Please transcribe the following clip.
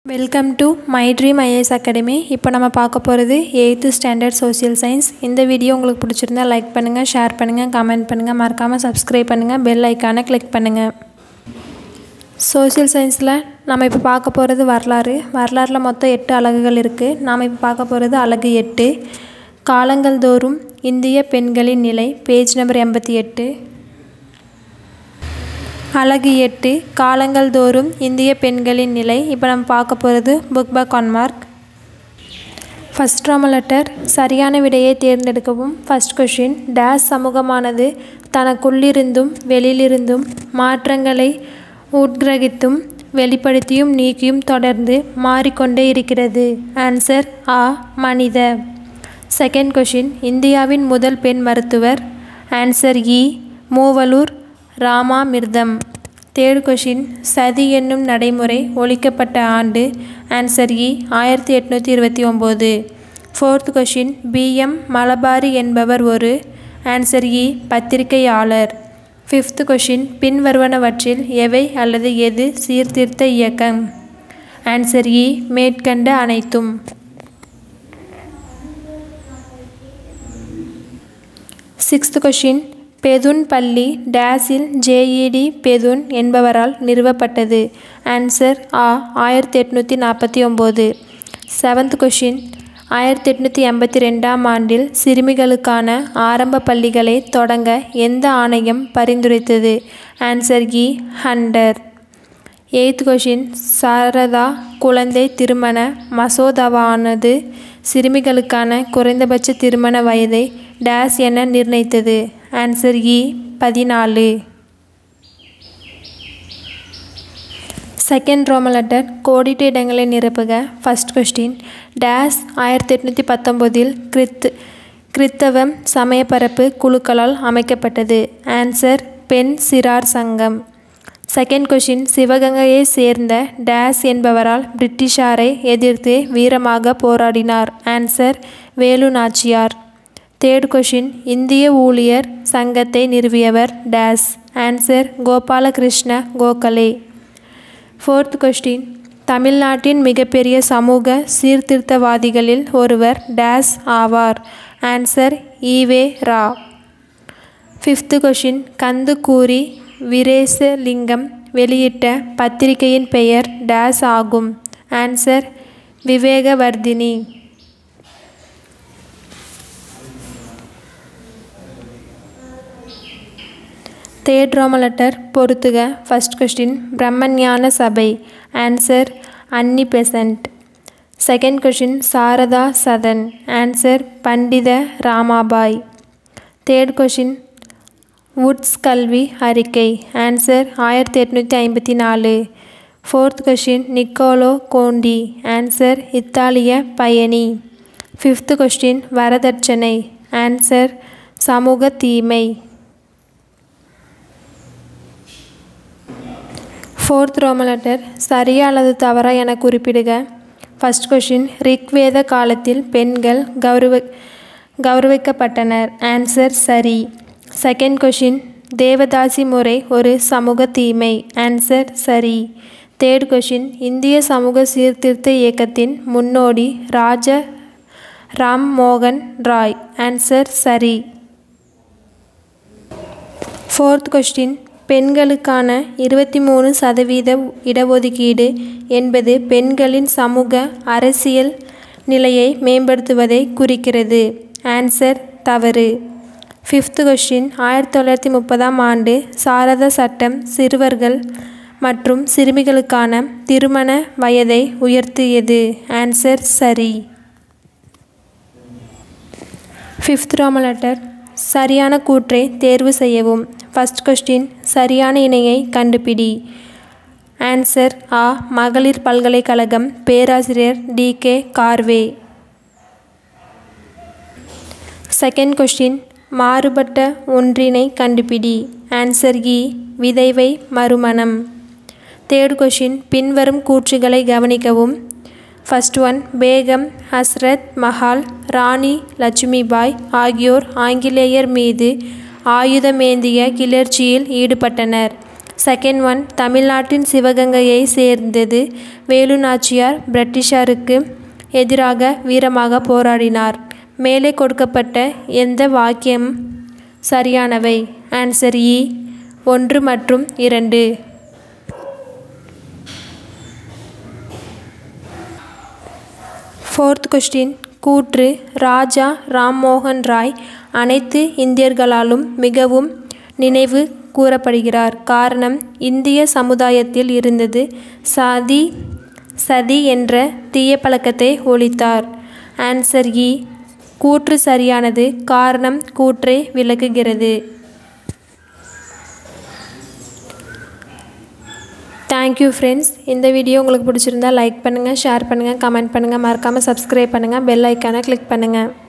welcome to my dream IAS academy இப்போ நம்ம பார்க்க போகிறது எயித்து ஸ்டாண்டர்ட் சோஷியல் சயின்ஸ் இந்த வீடியோ உங்களுக்கு பிடிச்சிருந்தா லைக் பண்ணுங்கள் ஷேர் பண்ணுங்கள் கமெண்ட் பண்ணுங்கள் மறக்காமல் சப்ஸ்கிரைப் பண்ணுங்கள் பெல் ஐக்கானை கிளிக் பண்ணுங்கள் சோஷியல் சயின்ஸில் நம்ம இப்போ பார்க்க போகிறது வரலாறு வரலாறில் மொத்தம் எட்டு அலகுகள் இருக்குது நாம் இப்போ பார்க்க போகிறது அலகு எட்டு காலங்கள் தோறும் இந்திய பெண்களின் நிலை பேஜ் நம்பர் எண்பத்தி எட்டு அலகு எட்டு காலங்கள் தோறும் இந்திய பெண்களின் நிலை இப்போ நம்ம பார்க்க போகிறது book back one mark first ரோம லெட்டர் சரியான விடையை தேர்ந்தெடுக்கவும் ஃபஸ்ட் கொஷின் டேஸ் சமூகமானது தனக்குள்ளிருந்தும் வெளியிலிருந்தும் மாற்றங்களை உட்கிரகித்தும் வெளிப்படுத்தியும் நீக்கியும் தொடர்ந்து மாறிக்கொண்டே இருக்கிறது ஆன்சர் ஆ மனித செகண்ட் கொஷின் இந்தியாவின் முதல் பெண் மருத்துவர் ஆன்சர் இ மூவலூர் ராமாமிர்தம் தேர்ட் கொஷின் சதி என்னும் நடைமுறை ஒழிக்கப்பட்ட ஆண்டு ஆன்சர் இ ஆயிரத்தி எட்நூற்றி இருபத்தி ஒம்பது ஃபோர்த் கொஷின் பிஎம் மலபாரி என்பவர் ஒரு ஆன்சர் இ பத்திரிகையாளர் ஃபிஃப்த் கொஷின் பின்வருவனவற்றில் எவை அல்லது எது சீர்திருத்த இயக்கம் ஆன்சர் இ மேற்கண்ட அனைத்தும் சிக்ஸ்த் கொஷின் பெதுன் பள்ளி டேஸில் ஜேஇடி பெதுன் என்பவரால் நிறுவப்பட்டது ஆன்சர் ஆ ஆயிரத்தி எட்நூற்றி நாற்பத்தி ஒம்பது செவன்த் கொஷின் ஆயிரத்தி எட்நூற்றி எண்பத்தி ரெண்டாம் ஆண்டில் சிறுமிகளுக்கான ஆரம்ப பள்ளிகளை தொடங்க எந்த ஆணையம் பரிந்துரைத்தது ஆன்சர் இ ஹண்டர் எய்த் கொஷின் சாரதா குழந்தை திருமண மசோதாவானது சிறுமிகளுக்கான குறைந்தபட்ச திருமண வயதை டேஸ் என நிர்ணயித்தது ஆன்சர் இ பதினாலு செகண்ட் ரோம லெட்டர் கோடிட்ட இடங்களை நிரப்புக ஃபஸ்ட் கொஸ்டின் டேஸ் ஆயிரத்தி எட்நூற்றி பத்தொம்போதில் கிறித் கிறித்தவம் சமயப்பரப்பு குழுக்களால் அமைக்கப்பட்டது ஆன்சர் பெண் சிறார் சங்கம் செகண்ட் கொஷின் சிவகங்கையை சேர்ந்த டேஸ் என்பவரால் பிரிட்டிஷாரை எதிர்த்து வீரமாக போராடினார் answer Velu Nachiyar third question இந்திய ஊழியர் சங்கத்தை நிறுவியவர் dash answer Gopalakrishna Gokhale fourth question தமிழ்நாட்டின் மிகப்பெரிய சமூக சீர்திருத்தவாதிகளில் ஒருவர் டேஸ் ஆவார் answer E V Ra fifth question Kandukuri Veeresalingam வெளியிட்ட பத்திரிகையின் பெயர் டேஸ் ஆகும் ஆன்சர் விவேகவர்தினி தேர்ட் ரோம லெட்டர் பொறுத்துக ஃபஸ்ட் கொஸ்டின் பிரம்மஞான சபை answer Annie Besant second question Sarada Sadan answer Pandita Ramabai third question Wood's கல்வி அறிக்கை ஆன்சர் ஆயிரத்தி எட்நூற்றி ஐம்பத்தி நாலு fourth question Nicolas Conti answer இத்தாலிய பயணி ஃபிஃப்த் கொஸ்டின் வரதட்சணை ஆன்சர் சமூக தீமை ஃபோர்த் ரோமலெட்டர் சரியா அல்லது தவறா என குறிப்பிடுக ஃபஸ்ட் கொஷின் ரிக்வேத காலத்தில் பெண்கள் கௌரவ கௌரவிக்கப்பட்டனர் ஆன்சர் சரி செகண்ட் கொஷின் தேவதாசி முறை ஒரு சமூக தீமை ஆன்சர் சரி தேர்ட் கொஷின் இந்திய சமூக சீர்திருத்த இயக்கத்தின் முன்னோடி ராஜ ராம் மோகன் ராய் ஆன்சர் சரி ஃபோர்த் கொஸ்டின் பெண்களுக்கான இருபத்தி மூணு சதவீத இடஒதுக்கீடு என்பது பெண்களின் சமூக அரசியல் நிலையை மேம்படுத்துவதை குறிக்கிறது ஆன்சர் தவறு ஃபிஃப்த் கொஸ்டின் ஆயிரத்தி தொள்ளாயிரத்தி முப்பதாம் ஆண்டு சாரதா சட்டம் சிறுவர்கள் மற்றும் சிறுமிகளுக்கான திருமண வயதை உயர்த்தியது ஆன்சர் சரி ஃபிஃப்த் ரோமலெட்டர் சரியான கூற்றை தேர்வு செய்யவும் ஃபஸ்ட் கொஸ்டின் சரியான இணையை கண்டுபிடி ஆன்சர் ஆ மகளிர் பல்கலைக்கழகம் பேராசிரியர் D K Karve second question மாறுபட்ட ஒன்றினை கண்டுபிடி ஆன்சர் இ விதைவை மறுமணம் தேர்ட் கொஷின் பின்வரும் கூற்றுகளை கவனிக்கவும் ஃபஸ்ட் ஒன் பேகம் ஹஸ்ரத் மஹால் ராணி லட்சுமிபாய் ஆகியோர் ஆங்கிலேயர் மீது ஆயுதமேந்திய கிளர்ச்சியில் ஈடுபட்டனர் செகண்ட் ஒன் தமிழ்நாட்டின் சிவகங்கையை சேர்ந்தது வேலு நாச்சியார் பிரிட்டிஷாருக்கு எதிராக வீரமாக போராடினார் மேலே கொடுக்கப்பட்ட எந்த வாக்கியம் சரியானவை ஆன்சர் இ ஒன்று மற்றும் இரண்டு ஃபோர்த் கொஸ்டின் கூற்று ராஜா ராம்மோகன் ராய் அனைத்து இந்தியர்களாலும் மிகவும் நினைவு கூறப்படுகிறார் காரணம் இந்திய சமுதாயத்தில் இருந்தது சாதி சதி என்ற தீய பழக்கத்தை ஒழித்தார் ஆன்சர் இ கூற்று சரியானது காரணம் கூற்றை விளக்குகிறது தேங்க்யூ ஃப்ரெண்ட்ஸ் இந்த வீடியோ உங்களுக்கு பிடிச்சிருந்தா லைக் பண்ணுங்கள் ஷேர் பண்ணுங்கள் கமெண்ட் பண்ணுங்கள் மறக்காமல் சப்ஸ்கிரைப் பண்ணுங்கள் பெல் ஐக்கானை கிளிக் பண்ணுங்கள்